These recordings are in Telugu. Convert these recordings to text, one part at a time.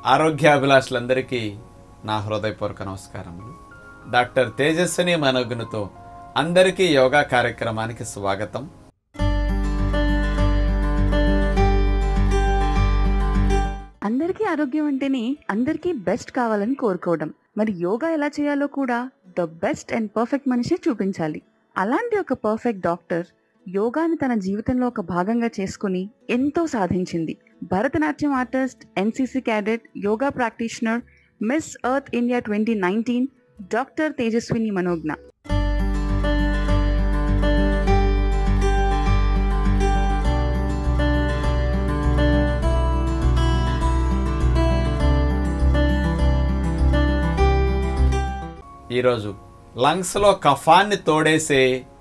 ఆరోగ్యాభిలాషులందరికీ నా హృదయపూర్వక నమస్కారములు డాక్టర్ తేజస్విని మనోగునుతో అందరికీ యోగా కార్యక్రమానికి స్వాగతం అందరికీ ఆరోగ్యం అంటేనే అందరికీ బెస్ట్ కావాలని కోరుకోవడం మరి యోగా ఎలా చేయాలో కూడా ద బెస్ట్ అండ్ పర్ఫెక్ట్ మనిషి చూపించాలి అలాంటి ఒక పర్ఫెక్ట్ డాక్టర్ యోగాని తన జీవితంలో ఒక భాగంగా చేసుకుని ఎంతో సాధించింది Bharatanatyam artist NCC cadet yoga practitioner miss earth India twenty nineteen doctor Tejaswini Manogna ఈరోజు లంగ్స్లో కఫాన్ని తోడేసే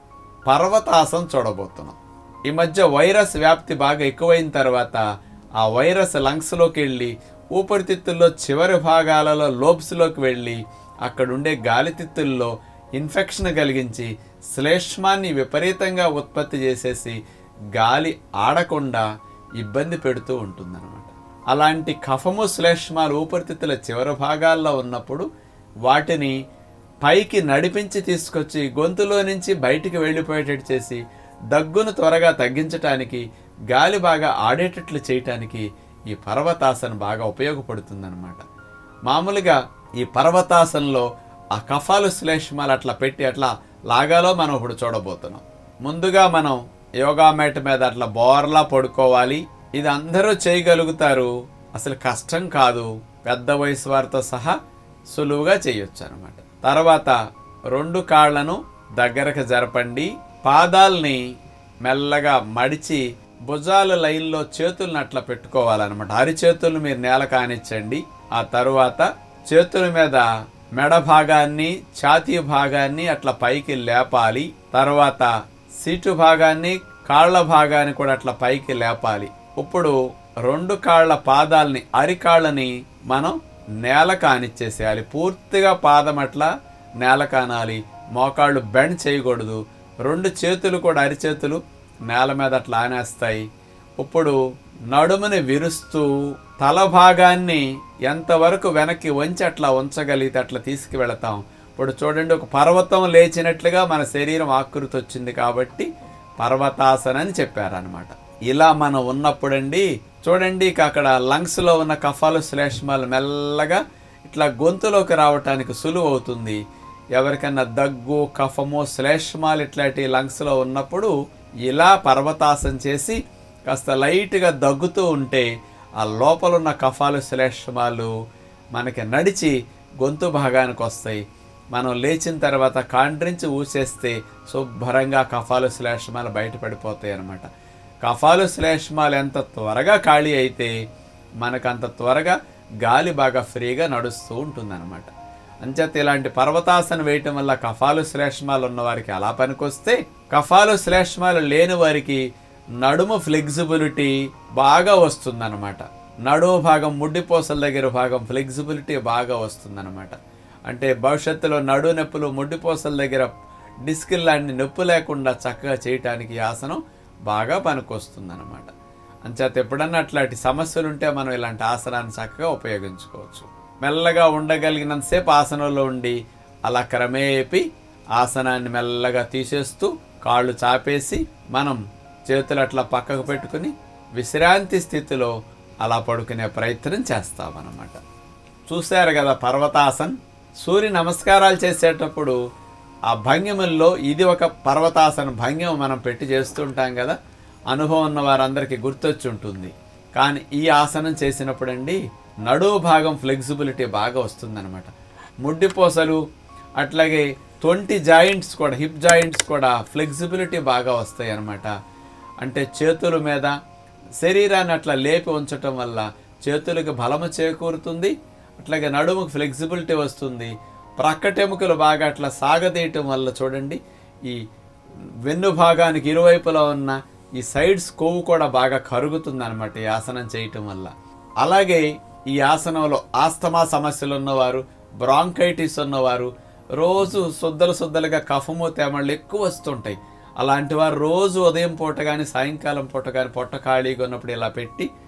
పర్వతాసం చూడబోతున్నాం ఈ మధ్య వైరస్ వ్యాప్తి బాగా ఎక్కువైన తర్వాత ఆ వైరస్ లంగ్స్లోకి వెళ్ళి ఊపిరితిత్తుల్లో చివరి భాగాలలో లోబ్స్లోకి వెళ్ళి అక్కడుండే గాలితిత్తుల్లో ఇన్ఫెక్షన్ కలిగించి శ్లేష్మాన్ని విపరీతంగా ఉత్పత్తి చేసేసి గాలి ఆడకుండా ఇబ్బంది పెడుతూ ఉంటుందన్నమాట అలాంటి కఫము శ్లేష్మాలు ఊపిరితిత్తుల చివరి భాగాల్లో ఉన్నప్పుడు వాటిని పైకి నడిపించి తీసుకొచ్చి గొంతులో నుంచి బయటికి వెళ్ళిపోయేటట్టు చేసి దగ్గును త్వరగా తగ్గించటానికి గాలి బాగా ఆడేటట్లు చేయటానికి ఈ పర్వతాసన బాగా ఉపయోగపడుతుందన్నమాట మామూలుగా ఈ పర్వతాసనలో ఆ కఫాలు శ్లేష్మాలు అట్లా పెట్టి అట్లా లాగాలో మనం ఇప్పుడు చూడబోతున్నాం ముందుగా మనం యోగా మ్యాట్ మీద అట్లా బోర్లా పడుకోవాలి ఇది అందరూ చేయగలుగుతారు అసలు కష్టం కాదు పెద్ద వయసు వారితో సహా సులువుగా చేయొచ్చు అనమాట తర్వాత రెండు కాళ్లను దగ్గరకు జరపండి పాదాల్ని మెల్లగా మడిచి భుజాల లైన్లో చేతులను అట్లా పెట్టుకోవాలన్నమాట అరిచేతులు మీరు నేల కానిచ్చండి ఆ తరువాత చేతుల మీద మెడ భాగాన్ని ఛాతీ భాగాన్ని అట్లా పైకి లేపాలి తర్వాత సీటు భాగాన్ని కాళ్ళ భాగాన్ని కూడా అట్లా పైకి లేపాలి ఇప్పుడు రెండు కాళ్ళ పాదాలని అరికాళ్ళని మనం నేల కానిచ్చేసేయాలి పూర్తిగా పాదం అట్లా నేల కానాలి మోకాళ్ళు బెండ్ చేయకూడదు రెండు చేతులు కూడా అరిచేతులు నేల మీద అట్లా ఆనేస్తాయి ఇప్పుడు నడుముని విరుస్తూ తల భాగాన్ని ఎంతవరకు వెనక్కి వంచి అట్లా ఉంచగలిగితే అట్లా తీసుకువెళతాం ఇప్పుడు చూడండి ఒక పర్వతం లేచినట్లుగా మన శరీరం ఆకృతి వచ్చింది కాబట్టి పర్వతాసన అని చెప్పారనమాట ఇలా మనం ఉన్నప్పుడండి చూడండి ఇక అక్కడ లంగ్స్లో ఉన్న కఫాలు శ్లేష్మాలు మెల్లగా ఇట్లా గొంతులోకి రావటానికి సులువు అవుతుంది ఎవరికన్నా దగ్గు కఫము శ్లేష్మాలు ఇట్లాంటి లంగ్స్లో ఉన్నప్పుడు ఇలా పర్వతాసన చేసి కాస్త లైట్గా దగ్గుతూ ఉంటే ఆ లోపల ఉన్న కఫాలు శ్లేష్మాలు మనకి నడిచి గొంతు భాగానికి వస్తాయి మనం లేచిన తర్వాత కాండ్రించి ఊసేస్తే శుభ్రంగా కఫాలు శ్లేష్మాలు బయటపడిపోతాయి అన్నమాట కఫాలు శ్లేష్మాలు ఎంత త్వరగా ఖాళీ అయితే మనకు అంత త్వరగా గాలి బాగా ఫ్రీగా నడుస్తూ ఉంటుందన్నమాట అంచేత ఇలాంటి పర్వతాసన వేయటం వల్ల కఫాలు శ్లేష్మాలు ఉన్న వారికి అలా పనికొస్తే కఫాలు శ్లేష్మాలు లేని వారికి నడుము ఫ్లెక్సిబిలిటీ బాగా వస్తుందన్నమాట నడుము భాగం ముడ్డిపోసల దగ్గర భాగం ఫ్లెక్సిబిలిటీ బాగా వస్తుందన్నమాట అంటే భవిష్యత్తులో నడు నొప్పులు ముడ్డిపోసల దగ్గర డిస్క్ లాంటి నొప్పి లేకుండా చక్కగా చేయటానికి ఈ ఆసనం బాగా పనికొస్తుందన్నమాట అంచేత ఎప్పుడన్నా అట్లాంటి సమస్యలు ఉంటే మనం ఇలాంటి ఆసనాన్ని చక్కగా ఉపయోగించుకోవచ్చు మెల్లగా ఉండగలిగినంతసేపు ఆసనంలో ఉండి అలా క్రమేపి ఆసనాన్ని మెల్లగా తీసేస్తూ కాళ్ళు చాపేసి మనం చేతులు అట్లా పక్కకు పెట్టుకుని విశ్రాంతి స్థితిలో అలా పడుకునే ప్రయత్నం చేస్తామన్నమాట చూశారు కదా పర్వతాసన్ సూర్య నమస్కారాలు చేసేటప్పుడు ఆ భంగిమల్లో ఇది ఒక పర్వతాసన భంగిమ మనం పెట్టి చేస్తుంటాం కదా అనుభవం ఉన్న వారందరికీ గుర్తొచ్చి ఉంటుంది కానీ ఈ ఆసనం చేసినప్పుడండి నడువు భాగం ఫ్లెక్సిబిలిటీ బాగా వస్తుందన్నమాట ముడ్డిపోసలు అట్లాగే ట్వంటీ జాయింట్స్ కూడా హిప్ జాయింట్స్ కూడా ఫ్లెక్సిబిలిటీ బాగా వస్తాయి అన్నమాట అంటే చేతుల మీద శరీరాన్ని అట్లా లేపి ఉంచటం వల్ల చేతులకు బలము చేకూరుతుంది అట్లాగే నడుముకు ఫ్లెక్సిబిలిటీ వస్తుంది ప్రక్కటెముకలు బాగా అట్లా సాగదీయటం వల్ల చూడండి ఈ వెన్ను భాగానికి ఇరువైపులా ఉన్న ఈ సైడ్స్ కొవ్వు కూడా బాగా కరుగుతుంది అనమాట ఈ ఆసనం చేయటం వల్ల అలాగే ఈ ఆసనంలో ఆస్తమా సమస్యలు ఉన్నవారు బ్రాంకైటిస్ ఉన్నవారు రోజు శుద్ధలు శుద్ధలుగా కఫము తేమళ్ళు ఎక్కువ వస్తుంటాయి అలాంటి వారు రోజు ఉదయం పూట కానీ సాయంకాలం పూట కానీ పొట్ట ఖాళీగా ఉన్నప్పుడు ఇలా పెట్టి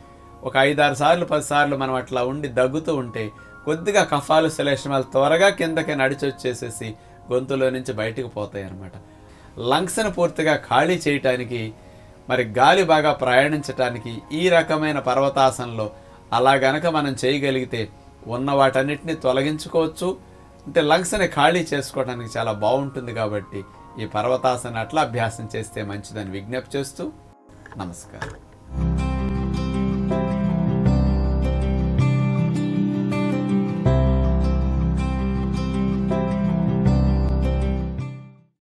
ఒక ఐదారు సార్లు పది సార్లు మనం అట్లా ఉండి దగ్గుతూ ఉంటే కొద్దిగా కఫాలు శ్లేష్మాలు త్వరగా కిందకి నడిచి వచ్చేసేసి గొంతులో నుంచి బయటకు పోతాయి అన్నమాట లంగ్స్ని పూర్తిగా ఖాళీ చేయటానికి మరి గాలి బాగా ప్రయాణించటానికి ఈ రకమైన పర్వతాసనంలో అలా గనక మనం చేయగలిగితే ఉన్న వాటన్నిటిని తొలగించుకోవచ్చు అంటే లంగ్స్ని ఖాళీ చేసుకోవడానికి చాలా బాగుంటుంది కాబట్టి ఈ పర్వతాసన అట్లా అభ్యాసం చేస్తే మంచిదని విజ్ఞప్తి చేస్తూ నమస్కారం